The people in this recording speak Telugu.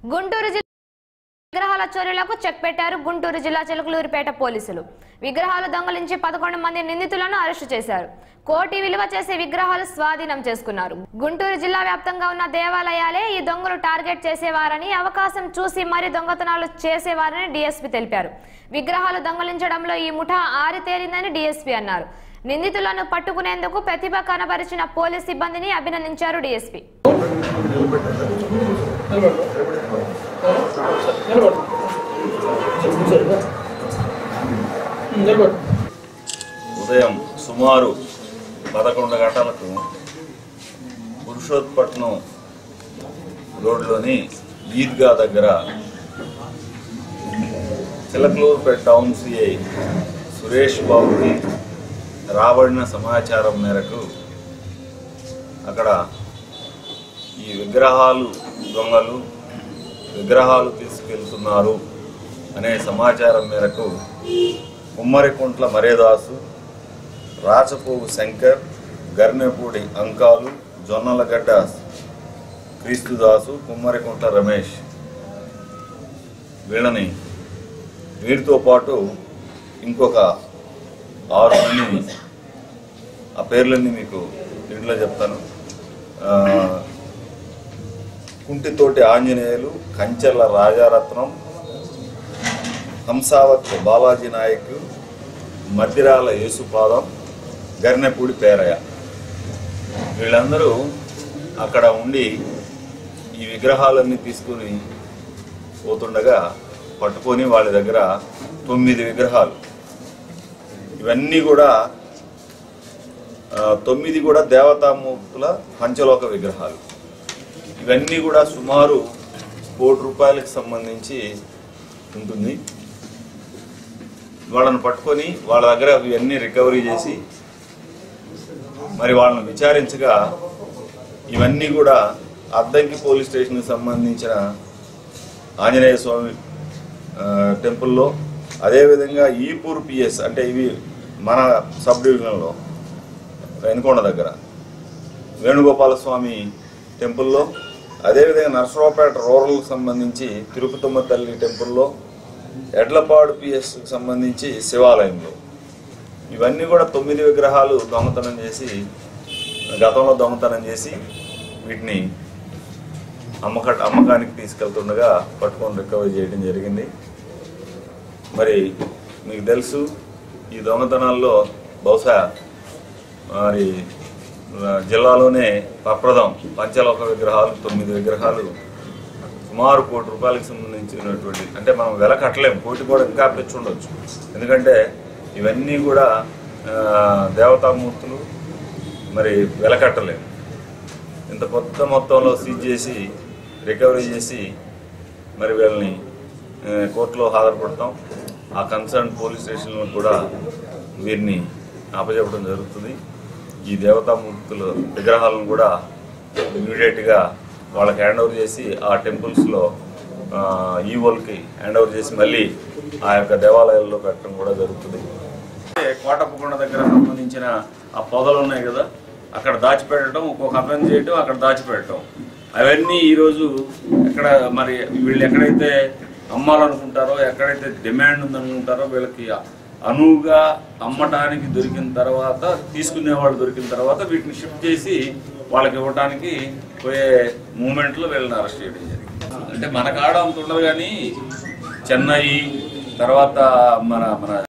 గుంటూరు జిల్లా విగ్రహాల చోరీలకు చెక్ పెట్టారు గుంటూరు జిల్లా చిలుకలూరిపేట పోలీసులు విగ్రహాలు దొంగలించి పదకొండు మంది నిందితులను అరెస్టు చేశారు కోటి విలువ చేసే విగ్రహాలు స్వాధీనం చేసుకున్నారు గుంటూరు జిల్లా వ్యాప్తంగా ఉన్న దేవాలయాలే ఈ దొంగలు టార్గెట్ చేసేవారని అవకాశం చూసి మరీ దొంగతనాలు చేసేవారని డీఎస్పీ తెలిపారు విగ్రహాలు దొంగలించడంలో ఈ ముఠా ఆరితేరిందని డీఎస్పీ అన్నారు నిందితులను పట్టుకునేందుకు ప్రతిభ కనబరిచిన పోలీస్ సిబ్బందిని అభినందించారు డీఎస్పీ ఉదయం సుమారు పదకొండు గంటలకు పురుషోత్పట్నం రోడ్లోని ఈద్గా దగ్గర చిలకలూరుపేట టౌన్ సిఐ సురేష్ బాబుకి రాబడిన సమాచారం మేరకు అక్కడ ఈ విగ్రహాలు దొంగలు విగ్రహాలు తీసుకెళ్తున్నారు అనే సమాచారం మేరకు కుమ్మరికుంట్ల మరేదాసు రాచపోగు శంకర్ గర్నెపూడి అంకాలు జొన్నలగడ్డ క్రీస్తుదాసు కుమ్మరికుంట్ల రమేష్ వీళ్ళని వీరితో పాటు ఇంకొక ఆరు మంది ఆ పేర్లన్నీ మీకు దీంట్లో చెప్తాను ఆ, కుంటితోటి ఆంజనేయులు కంచెల రాజారత్నం హంసావత్ బాలాజీ నాయక్ మద్దిరాల యేసుపాదం గర్నెపూడి పేరయ్య వీళ్ళందరూ అక్కడ ఉండి ఈ విగ్రహాలన్నీ తీసుకుని పోతుండగా పట్టుకొని వాళ్ళ దగ్గర తొమ్మిది విగ్రహాలు ఇవన్నీ కూడా ఆ, తొమ్మిది కూడా దేవతామూర్తుల పంచలోక విగ్రహాలు ఇవన్నీ కూడా సుమారు కోటి రూపాయలకు సంబంధించి ఉంటుంది వాళ్ళని పట్టుకొని వాళ్ళ దగ్గర ఇవన్నీ రికవరీ చేసి మరి వాళ్ళని విచారించగా ఇవన్నీ కూడా అద్దంకి పోలీస్ స్టేషన్కి సంబంధించిన ఆంజనేయ స్వామి ఆ, టెంపుల్లో అదేవిధంగా ఈపూర్ పిఎస్ అంటే ఇవి మన సబ్ డివిజన్లో వెనుకొండ దగ్గర వేణుగోపాల స్వామి టెంపుల్లో అదేవిధంగా నరసరావుపేట రూరల్కి సంబంధించి తిరుపతమ్మ తల్లి టెంపుల్లో ఎడ్లపాడు పిఎస్కి సంబంధించి శివాలయంలో ఇవన్నీ కూడా తొమ్మిది విగ్రహాలు దొంగతనం చేసి గతంలో దొంగతనం చేసి వీటిని అమ్మక అమ్మకానికి తీసుకెళ్తుండగా పట్టుకొని రికవరీ చేయడం జరిగింది మరి మీకు తెలుసు ఈ దొంగతనాల్లో బహుశా మరి ఆ, జిల్లాలోనే ప్రప్రదం పంచలోక విగ్రహాలు తొమ్మిది విగ్రహాలు సుమారు కోటి రూపాయలకు సంబంధించినటువంటి అంటే మనం వెల కట్టలేము కోటి కూడా ఇంకా పెంచి ఉండొచ్చు ఎందుకంటే ఇవన్నీ కూడా ఆ, దేవతామూర్తులు మరి వెల కట్టలేము ఇంత కొత్త మొత్తంలో సీజ్ చేసి రికవరీ చేసి మరి వీళ్ళని ఆ, కోర్టులో హాజరుపడతాం ఆ కన్సర్న్ పోలీస్ స్టేషన్లో కూడా వీరిని అప్పచెప్పడం జరుగుతుంది ఈ దేవతామూర్తుల విగ్రహాలను కూడా ఇమీడియట్గా వాళ్ళకి హ్యాండ్ ఓవర్ చేసి ఆ టెంపుల్స్లో ఈవోల్కి హ్యాండ్ ఓవర్ చేసి మళ్ళీ ఆ యొక్క దేవాలయాల్లో పెట్టడం కూడా జరుగుతుంది కోటప్పకొండ దగ్గర సంబంధించిన ఆ పొదలు ఉన్నాయి కదా అక్కడ దాచిపెట్టడం ఒక్కొక్క అర్థం చేయటం అక్కడ దాచిపెట్టడం అవన్నీ ఈరోజు ఎక్కడ మరి వీళ్ళు ఎక్కడైతే అమ్మాలనుకుంటారో ఎక్కడైతే డిమాండ్ ఉందనుకుంటారో వీళ్ళకి అనువుగా అమ్మటానికి దొరికిన తర్వాత తీసుకునే వాళ్ళు దొరికిన తర్వాత వీటిని షిఫ్ట్ చేసి వాళ్ళకి ఇవ్వడానికి పోయే మూమెంట్లో వీళ్ళని అరెస్ట్ చేయడం జరిగింది అంటే మన కాడ అంత ఉండదు కానీ చెన్నై తర్వాత మన మన